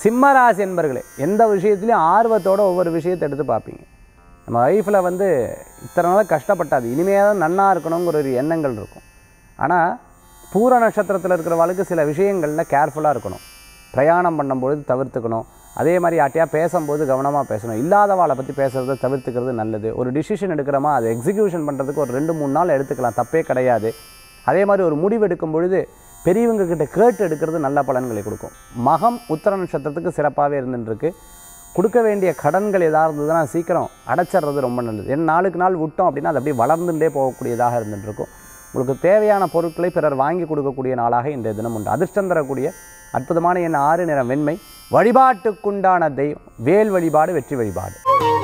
சிம்மராசி என்பர்களே எந்த விஷயத்துலையும் ஆர்வத்தோட ஒவ்வொரு விஷயத்தை எடுத்து பார்ப்பீங்க நம்ம லைஃப்பில் வந்து இத்தனை நாள் கஷ்டப்பட்டாது இனிமையாக தான் நன்னா இருக்கணுங்கிற ஒரு எண்ணங்கள் இருக்கும் ஆனால் பூர நட்சத்திரத்தில் இருக்கிறவளுக்கு சில விஷயங்களில் கேர்ஃபுல்லாக இருக்கணும் பிரயாணம் பண்ணும்பொழுது தவிர்த்துக்கணும் அதே மாதிரி யார்ட்டையா பேசும்போது கவனமாக பேசணும் இல்லாதவாளை பற்றி பேசுகிறத தவிர்த்துக்கிறது நல்லது ஒரு டிசிஷன் எடுக்கிறோமா அதை எக்ஸிக்யூஷன் பண்ணுறதுக்கு ஒரு ரெண்டு மூணு நாள் எடுத்துக்கலாம் தப்பே கிடையாது அதே மாதிரி ஒரு முடிவு எடுக்கும் பொழுது பெரியவங்க கிட்ட கேட்டு எடுக்கிறது நல்ல பலன்களை கொடுக்கும் மகம் உத்தர நட்சத்திரத்துக்கு சிறப்பாகவே இருந்துருக்கு கொடுக்க வேண்டிய கடன்கள் எதாக இருந்ததுன்னா சீக்கிரம் அடைச்சிடுறது ரொம்ப நல்லது ஏன்னா நாளுக்கு நாள் விட்டோம் அப்படின்னா அது அப்படியே வளர்ந்துட்டே போகக்கூடியதாக இருந்துட்டு இருக்கும் உங்களுக்கு தேவையான பொருட்களை பிறர் வாங்கி கொடுக்கக்கூடிய நாளாக இன்றைய தினம் உண்டு அதிர்ஷ்டம் தரக்கூடிய அற்புதமான என் ஆறு நிறம் வெண்மை வழிபாட்டுக்குண்டான தெய்வம் வேல் வழிபாடு வெற்றி வழிபாடு